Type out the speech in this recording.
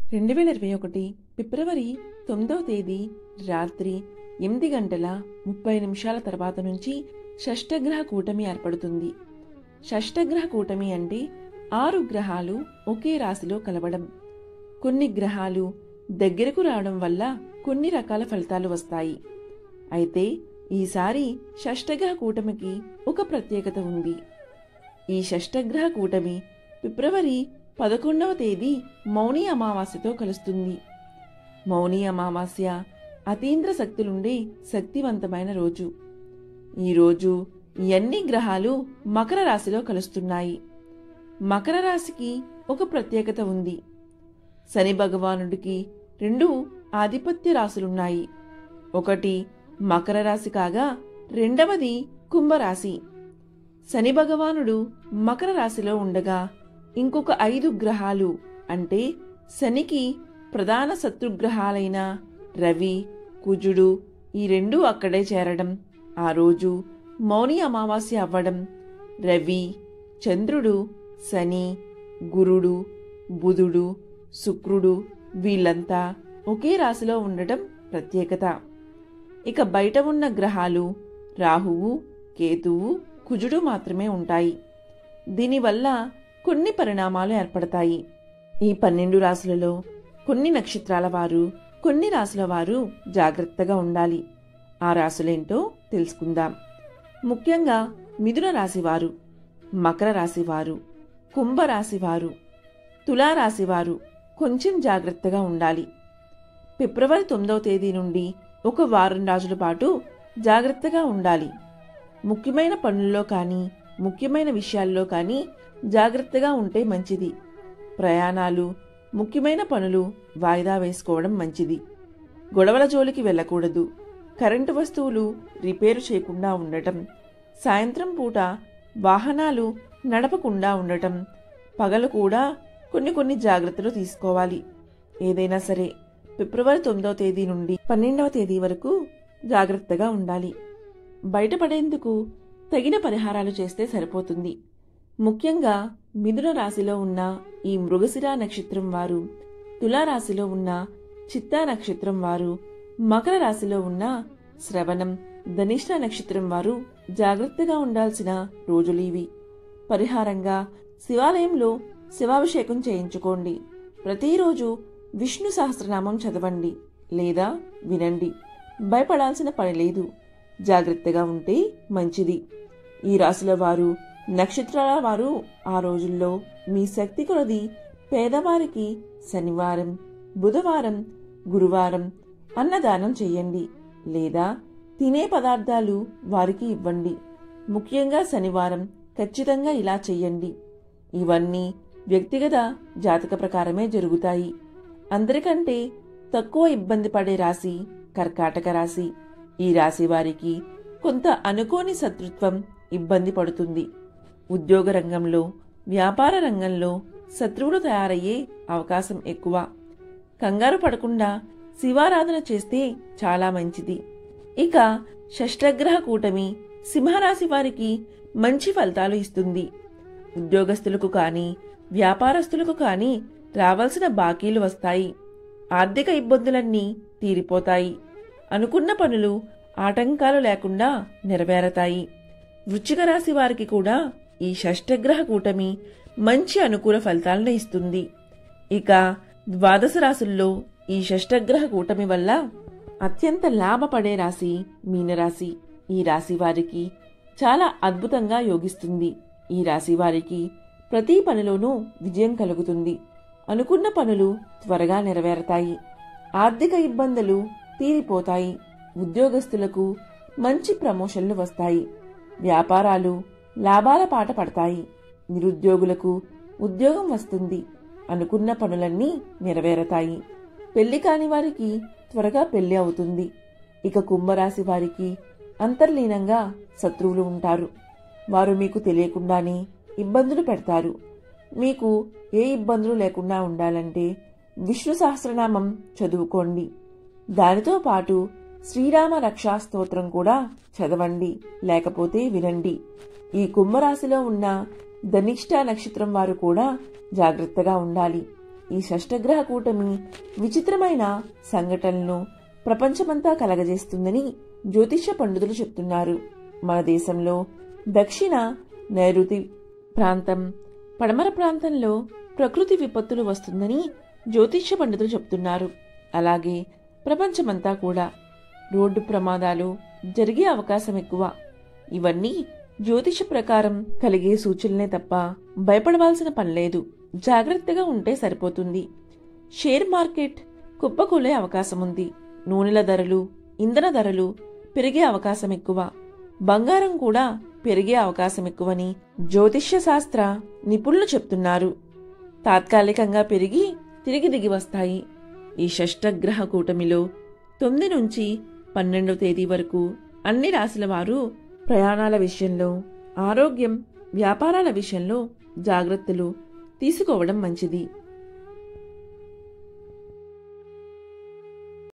రెండు వేల ఇరవై ఒకటి ఫిబ్రవరి తొమ్మిదవ తేదీ రాత్రి ఎనిమిది గంటల ముప్పై నిమిషాల తర్వాత నుంచి షష్టగ్రహ కూటమి ఏర్పడుతుంది షష్టగ్రహ కూటమి అంటే ఆరు గ్రహాలు ఒకే రాశిలో కలవడం కొన్ని గ్రహాలు దగ్గరకు రావడం వల్ల కొన్ని రకాల ఫలితాలు వస్తాయి అయితే ఈసారి షష్టగ్రహ కూటమికి ఒక ప్రత్యేకత ఉంది ఈ షష్టగ్రహ కూటమి ఫిబ్రవరి పదకొండవ తేదీ మౌని అమావాస్యతో కలుస్తుంది మౌని అమావాస్య అతీంద్ర శక్తులుండే శక్తివంతమైన రోజు ఈ రోజు ఈ అన్ని గ్రహాలు మకర రాశిలో కలుస్తున్నాయి మకర రాశికి ఒక ప్రత్యేకత ఉంది శని భగవానుడికి రెండు ఆధిపత్య రాశులున్నాయి ఒకటి మకర రాశి కాగా రెండవది కుంభరాశి శని భగవానుడు మకర రాశిలో ఉండగా ఇంకొక ఐదు గ్రహాలు అంటే శనికి ప్రధాన శత్రుగ్రహాలైన రవి కుజుడు ఈ రెండూ అక్కడే చేరడం ఆ రోజు మౌని అమావాస్య అవ్వడం రవి చంద్రుడు శని గురుడు బుధుడు శుక్రుడు వీళ్ళంతా ఒకే రాశిలో ఉండటం ప్రత్యేకత ఇక బయట ఉన్న గ్రహాలు రాహువు కేతువు కుజుడు మాత్రమే ఉంటాయి దీనివల్ల కొన్ని పరిణామాలు ఏర్పడతాయి ఈ పన్నెండు రాశులలో కొన్ని నక్షత్రాల వారు కొన్ని రాశుల వారు జాగ్రత్తగా ఉండాలి ఆ రాశులేంటో తెలుసుకుందాం ముఖ్యంగా మిథున రాశివారు మకర రాశివారు కుంభరాశివారు తులారాశివారు కొంచెం జాగ్రత్తగా ఉండాలి ఫిబ్రవరి తొమ్మిదవ తేదీ నుండి ఒక వారం రోజుల పాటు జాగ్రత్తగా ఉండాలి ముఖ్యమైన పనుల్లో కానీ ముఖ్యమైన విషయాల్లో కానీ జాగ్రత్తగా ఉంటే మంచిది ప్రయాణాలు ముఖ్యమైన పనులు వాయిదా వేసుకోవడం మంచిది గొడవల జోలికి వెళ్ళకూడదు కరెంటు వస్తువులు రిపేరు చేయకుండా ఉండటం సాయంత్రం పూట వాహనాలు నడపకుండా ఉండటం పగలు కూడా కొన్ని కొన్ని జాగ్రత్తలు తీసుకోవాలి ఏదైనా సరే ఫిబ్రవరి తొమ్మిదవ తేదీ నుండి పన్నెండవ తేదీ వరకు జాగ్రత్తగా ఉండాలి బయటపడేందుకు తగిన పరిహారాలు చేస్తే సరిపోతుంది ముఖ్యంగా మిథున రాశిలో ఉన్న ఈ మృగశిర నక్షత్రం వారు తులారాశిలో ఉన్న చిత్తా నక్షత్రం వారు మకర రాశిలో ఉన్న శ్రవణం ధనిష్ట నక్షత్రం వారు జాగ్రత్తగా ఉండాల్సిన రోజులీవి పరిహారంగా శివాలయంలో శివాభిషేకం చేయించుకోండి ప్రతిరోజు విష్ణు సహస్రనామం చదవండి లేదా వినండి భయపడాల్సిన పని లేదు జాగ్రత్తగా ఉంటే మంచిది ఈ రాశుల వారు నక్షత్రాల వారు ఆ రోజుల్లో మీ శక్తి కొలది పేదవారికి శనివారం బుధవారం గురువారం అన్నదానం చెయ్యండి లేదా తినే పదార్థాలు వారికి ఇవ్వండి ముఖ్యంగా శనివారం ఖచ్చితంగా ఇలా చెయ్యండి ఇవన్నీ వ్యక్తిగత జాతక ప్రకారమే జరుగుతాయి అందరికంటే తక్కువ ఇబ్బంది పడే రాశి కర్కాటక రాశి ఈ రాశి వారికి కొంత అనుకోని శత్రుత్వం ఇబ్బంది పడుతుంది ఉద్యోగ రంగంలో వ్యాపార రంగంలో శత్రువులు తయారయ్యే అవకాశం ఎక్కువ కంగారు పడకుండా శివారాధన చేస్తే చాలా మంచిది ఇక షష్టగ్రహ కూటమి సింహరాశి వారికి మంచి ఫలితాలు ఇస్తుంది ఉద్యోగస్తులకు కానీ వ్యాపారస్తులకు కానీ రావాల్సిన బాకీలు వస్తాయి ఆర్థిక ఇబ్బందులన్నీ తీరిపోతాయి అనుకున్న పనులు ఆటంకాలు లేకుండా నెరవేరతాయి వృశ్చిక రాశి వారికి కూడా ఈ షష్టగ్రహ కూటమి మంచి అనుకూల ఫలితాలను ఇస్తుంది ఇక ద్వాదశ రాశుల్లో ఈ షష్టగ్రహ కూటమి వల్ల అత్యంత లాభపడే రాశి మీనరాశి ఈ రాశి వారికి చాలా అద్భుతంగా యోగిస్తుంది ఈ రాశి వారికి ప్రతి పనిలోనూ విజయం కలుగుతుంది అనుకున్న పనులు త్వరగా నెరవేరతాయి ఆర్థిక ఇబ్బందులు తీరిపోతాయి ఉద్యోగస్తులకు మంచి ప్రమోషన్లు వస్తాయి వ్యాపారాలు లాభాల పాట పడతాయి నిరుద్యోగులకు ఉద్యోగం వస్తుంది అనుకున్న పనులన్నీ నెరవేరతాయి పెళ్లి కాని వారికి త్వరగా పెళ్లి అవుతుంది ఇక కుంభరాశి వారికి అంతర్లీనంగా శత్రువులు ఉంటారు వారు మీకు తెలియకుండానే ఇబ్బందులు పెడతారు మీకు ఏ ఇబ్బందులు లేకుండా ఉండాలంటే విష్ణు సహస్రనామం చదువుకోండి దానితో పాటు శ్రీరామ రక్షా స్తోత్రం కూడా చదవండి లేకపోతే వినండి ఈ కుంభరాశిలో ఉన్న ధనిష్ట నక్షత్రం వారు కూడా జాగ్రత్తగా ఉండాలి ఈ షష్టగ్రహ కూటమి విచిత్రమైన సంఘటనలను ప్రపంచమంతా కలగజేస్తుందని జ్యోతిష్య పండితులు చెప్తున్నారు మన దేశంలో దక్షిణ నైరుతి ప్రాంతం పడమర ప్రాంతంలో ప్రకృతి విపత్తులు వస్తుందని జ్యోతిష్య పండితులు చెప్తున్నారు అలాగే ప్రపంచమంతా కూడా రోడ్డు ప్రమాదాలు జరిగే అవకాశం ఎక్కువ ఇవన్నీ జ్యోతిష ప్రకారం కలిగే సూచనలే తప్ప భయపడవలసిన పనిలేదు జాగ్రత్తగా ఉంటే సరిపోతుంది షేర్ మార్కెట్ కుప్పకూలే అవకాశం ఉంది నూనెల ధరలు ఇంధన ధరలు పెరిగే అవకాశం ఎక్కువ బంగారం కూడా పెరిగే అవకాశం ఎక్కువని జ్యోతిష్య శాస్త్ర నిపుణులు చెప్తున్నారు తాత్కాలికంగా పెరిగి తిరిగి దిగి వస్తాయి ఈ షష్టగ్రహ కూటమిలో తొమ్మిది నుంచి పన్నెండవ తేదీ వరకు అన్ని రాశుల వారు ప్రయాణాల విషయంలో ఆరోగ్యం వ్యాపారాల విషయంలో జాగ్రత్తలు తీసుకోవడం మంచిది